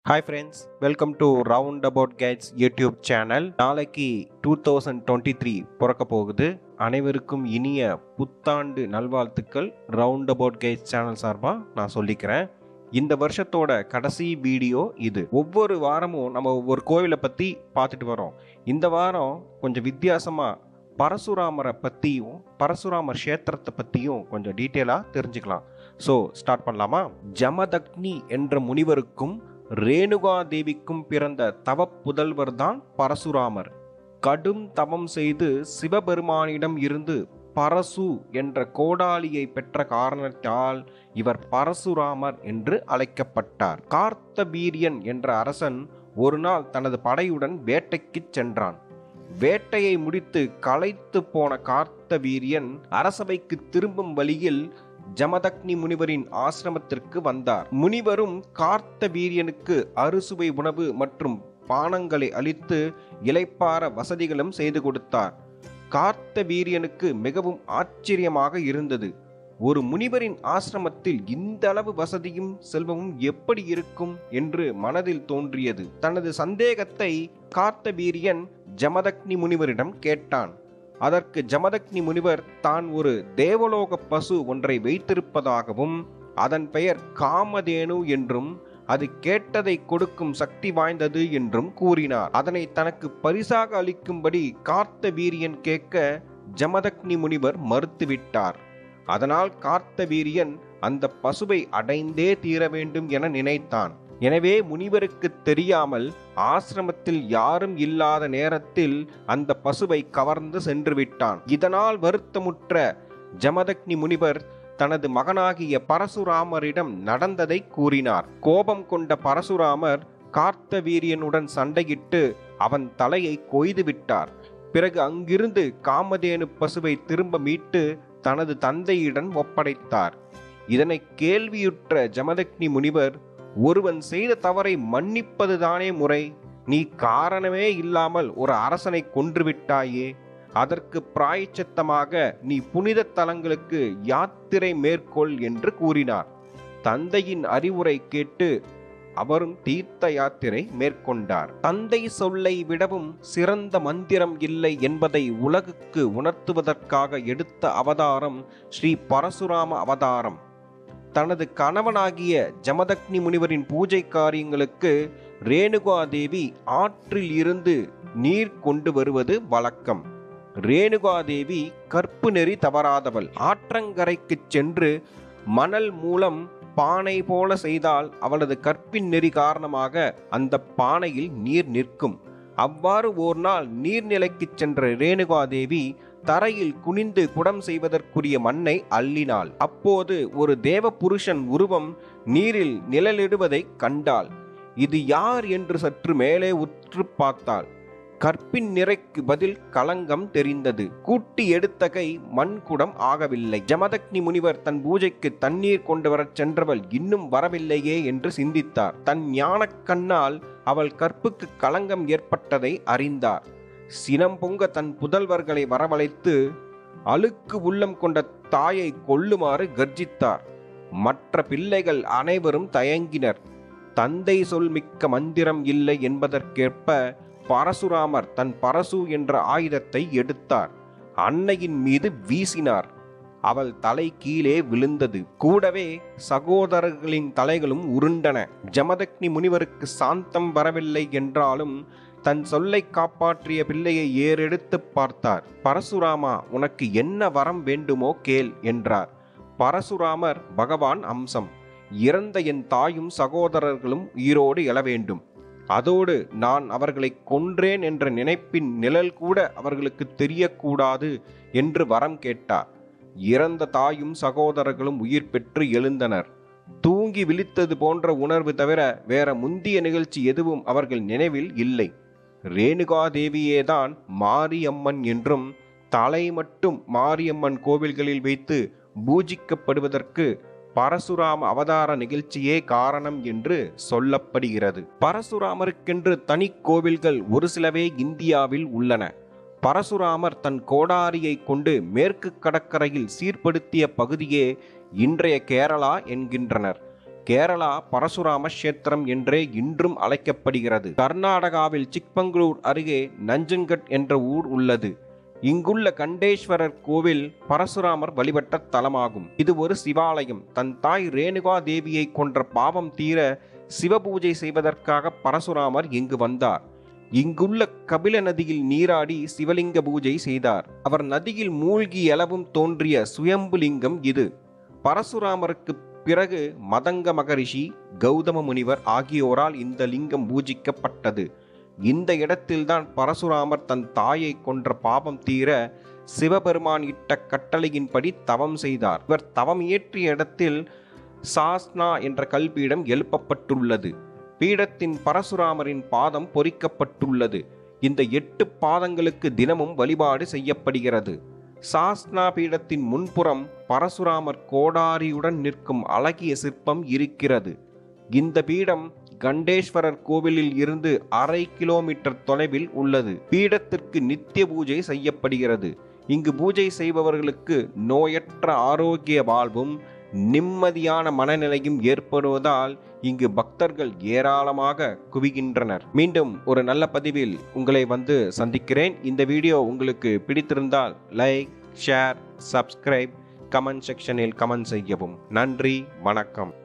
hi friends welcome to round about kites YouTube channel நாளைக்கு two thousand twenty three பிறக்க போகுது அனைவருக்கும் இனிய புத்தாண்டு நல்வாழ்த்துக்கள் ரவுண்ட் அபவுட் கைட்ஸ் சேனல் சார்பாக நான் சொல்லிக்கிறேன் இந்த வருஷத்தோட கடைசி வீடியோ இது ஒவ்வொரு வாரமும் நம்ம ஒவ்வொரு கோவிலை பற்றி பார்த்துட்டு வரோம் இந்த வாரம் கொஞ்சம் வித்தியாசமாக பரசுராமரை பற்றியும் பரசுராமர் க்ஷேத்திரத்தை பற்றியும் கொஞ்சம் டீட்டெயிலாக தெரிஞ்சுக்கலாம் ஸோ ஸ்டார்ட் பண்ணலாமா ஜமதக்னி என்ற முனிவருக்கும் ரேணுகா தேவிக்கும் பிறந்த தவ புதல்வர்தான் பரசுராமர் கடும் தவம் செய்து சிவபெருமானிடம் இருந்து பரசு என்ற கோடாலியை பெற்ற காரணத்தால் இவர் பரசுராமர் என்று அழைக்கப்பட்டார் கார்த்தபீரியன் என்ற அரசன் ஒரு நாள் தனது படையுடன் வேட்டைக்குச் சென்றான் வேட்டையை முடித்து களைத்து போன கார்த்தவீரியன் அரசவைக்கு திரும்பும் வழியில் ஜமதக்னி முனிவரின் ஆசிரமத்திற்கு வந்தார் முனிவரும் கார்த்த வீரியனுக்கு அறுசுவை உணவு மற்றும் பானங்களை அளித்து இளைப்பாற வசதிகளும் செய்து கொடுத்தார் கார்த்த வீரியனுக்கு மிகவும் ஆச்சரியமாக இருந்தது ஒரு முனிவரின் ஆசிரமத்தில் இந்த அளவு வசதியும் செல்வமும் எப்படி இருக்கும் என்று மனதில் தோன்றியது தனது சந்தேகத்தை கார்த்த வீரியன் ஜமதக்னி முனிவரிடம் கேட்டான் அதற்கு ஜமதக்னி முனிவர் தான் ஒரு தேவலோக பசு ஒன்றை வைத்திருப்பதாகவும் அதன் பெயர் காமதேனு என்றும் அது கேட்டதை கொடுக்கும் சக்தி வாய்ந்தது என்றும் கூறினார் அதனை தனக்கு பரிசாக அளிக்கும்படி கார்த்த வீரியன் கேட்க ஜமதக்னி முனிவர் மறுத்துவிட்டார் அதனால் கார்த்த வீரியன் அந்த பசுவை அடைந்தே தீர வேண்டும் என நினைத்தான் எனவே முனிவருக்கு தெரியாமல் ஆசிரமத்தில் யாரும் இல்லாத நேரத்தில் அந்த பசுவை கவர்ந்து சென்று விட்டான் இதனால் வருத்தமுற்ற ஜமதக்னி முனிவர் தனது மகனாகிய பரசுராமரிடம் நடந்ததை கூறினார் கோபம் கொண்ட பரசுராமர் கார்த்தவீரியனுடன் சண்டையிட்டு அவன் தலையை கொய்து விட்டார் பிறகு அங்கிருந்து காமதேனு பசுவை திரும்ப மீட்டு தனது தந்தையிடம் ஒப்படைத்தார் இதனை கேள்வியுற்ற ஜமதக்னி முனிவர் ஒருவன் செய்த தவறை மன்னிப்பதுதானே முறை நீ காரணமே இல்லாமல் ஒரு அரசனை கொன்றுவிட்டாயே அதற்கு பிராயச்சித்தமாக நீ புனித தலங்களுக்கு யாத்திரை மேற்கொள் என்று கூறினார் தந்தையின் அறிவுரை கேட்டு அவரும் தீர்த்த யாத்திரை மேற்கொண்டார் தந்தை சொல்லை விடவும் சிறந்த மந்திரம் இல்லை என்பதை உலகுக்கு உணர்த்துவதற்காக எடுத்த அவதாரம் ஸ்ரீ பரசுராம அவதாரம் தனது கணவனாகிய ஜமதக்னி முனிவரின் பூஜை காரியங்களுக்கு ரேணுகா தேவி ஆற்றில் இருந்து நீர் கொண்டு வருவது வழக்கம் ரேணுகா தேவி கற்பு நெறி தவறாதவள் ஆற்றங்கரைக்கு சென்று மணல் மூலம் பானை போல செய்தால் அவளது கற்பின் நெறி காரணமாக அந்த பானையில் நீர் நிற்கும் அவ்வாறு ஓர் நாள் நீர்நிலைக்கு சென்ற ரேணுகா தேவி தரையில் குனிந்து குடம் செய்வதற்குரிய மண்ணை அள்ளினாள் அப்போது ஒரு தேவ புருஷன் உருவம் நீரில் நிழலிடுவதை கண்டாள் இது யார் என்று சற்று மேலே உற்று பார்த்தாள் கற்பின் நிறைக்கு பதில் களங்கம் தெரிந்தது கூட்டி எடுத்த கை மண் குடம் ஆகவில்லை ஜமதக்னி முனிவர் தன் பூஜைக்கு தண்ணீர் கொண்டு வரச் சென்றவள் இன்னும் வரவில்லையே என்று சிந்தித்தார் தன் ஞானக் கண்ணால் அவள் கற்புக்கு களங்கம் ஏற்பட்டதை அறிந்தார் சினம் பொங்க தன் புதல்வர்களை வரவழைத்து அழுக்கு உள்ளம் கொண்ட தாயை கொல்லுமாறு கர்ஜித்தார் மற்ற பிள்ளைகள் அனைவரும் தயங்கினர் தந்தை சொல் மிக்க மந்திரம் இல்லை என்பதற்கேற்ப பரசுராமர் தன் பரசு என்ற ஆயுதத்தை எடுத்தார் அன்னையின் மீது வீசினார் அவள் தலை கீழே விழுந்தது கூடவே சகோதரர்களின் தலைகளும் உருண்டன ஜமதக்னி முனிவருக்கு சாந்தம் வரவில்லை என்றாலும் தன் சொல்லை காப்பாற்றிய பிள்ளையை ஏறெடுத்து பார்த்தார் பரசுராமா உனக்கு என்ன வரம் வேண்டுமோ கேள் என்றார் பரசுராமர் பகவான் அம்சம் இறந்த என் தாயும் சகோதரர்களும் உயிரோடு எழ வேண்டும் அதோடு நான் அவர்களை கொன்றேன் என்ற நினைப்பின் நிழல் கூட அவர்களுக்கு தெரியக்கூடாது என்று வரம் கேட்டார் இறந்த தாயும் சகோதரர்களும் உயிர் பெற்று எழுந்தனர் தூங்கி விழித்தது போன்ற உணர்வு தவிர வேற முந்திய நிகழ்ச்சி எதுவும் அவர்கள் நினைவில் இல்லை ரேணுகா தேவியேதான் மாரியம்மன் என்றும் தலை மட்டும் மாரியம்மன் கோவில்களில் வைத்து பூஜிக்கப்படுவதற்கு பரசுராம அவதார நிகழ்ச்சியே காரணம் என்று சொல்லப்படுகிறது பரசுராமருக்கென்று தனி கோவில்கள் ஒரு சிலவே இந்தியாவில் உள்ளன பரசுராமர் தன் கோடாரியை கொண்டு மேற்கு கடற்கரையில் சீர்படுத்திய பகுதியே இன்றைய கேரளா என்கின்றனர் கேரளா பரசுராம கஷேத்திரம் என்றே இன்றும் அழைக்கப்படுகிறது கர்நாடகாவில் சிக்மங்களூர் அருகே நஞ்சன்கட் என்ற ஊர் உள்ளது இங்குள்ள கண்டேஸ்வரர் கோவில் பரசுராமர் வழிபட்ட தலமாகும் இது ஒரு சிவாலயம் தன் தாய் ரேணுகா தேவியை கொன்ற பாவம் தீர சிவபூஜை செய்வதற்காக பரசுராமர் இங்கு வந்தார் இங்குள்ள கபில நதியில் நீராடி சிவலிங்க பூஜை செய்தார் அவர் நதியில் மூழ்கி எழவும் தோன்றிய சுயம்புலிங்கம் இது பரசுராமருக்கு பிறகு மதங்க மகரிஷி கௌதம முனிவர் ஆகியோரால் இந்த லிங்கம் பூஜிக்கப்பட்டது இந்த இடத்தில்தான் பரசுராமர் தன் தாயை கொன்ற பாவம் தீர சிவபெருமான் இட்ட கட்டளையின்படி தவம் செய்தார் இவர் தவம் இயற்றிய இடத்தில் சாஸ்னா என்ற கல்பீடம் எழுப்பப்பட்டுள்ளது பீடத்தின் பரசுராமரின் பாதம் பொறிக்கப்பட்டுள்ளது இந்த எட்டு பாதங்களுக்கு தினமும் வழிபாடு செய்யப்படுகிறது சாஸ்னா பீடத்தின் முன்புறம் பரசுராமர் கோடாரியுடன் நிற்கும் அழகிய சிற்பம் இருக்கிறது இந்த பீடம் கண்டேஸ்வரர் கோவிலில் இருந்து அரை கிலோமீட்டர் தொலைவில் உள்ளது பீடத்திற்கு நித்திய பூஜை செய்யப்படுகிறது இங்கு பூஜை செய்பவர்களுக்கு நோயற்ற ஆரோக்கிய வாழ்வும் நிம்மதியான மனநிலையும் ஏற்படுவதால் இங்கு பக்தர்கள் ஏராளமாக குவிகின்றனர் மீண்டும் ஒரு நல்ல பதிவில் உங்களை வந்து சந்திக்கிறேன் இந்த வீடியோ உங்களுக்கு பிடித்திருந்தால் லைக் ஷேர் சப்ஸ்கிரைப் கமெண்ட் செக்ஷனில் கமெண்ட் செய்யவும் நன்றி வணக்கம்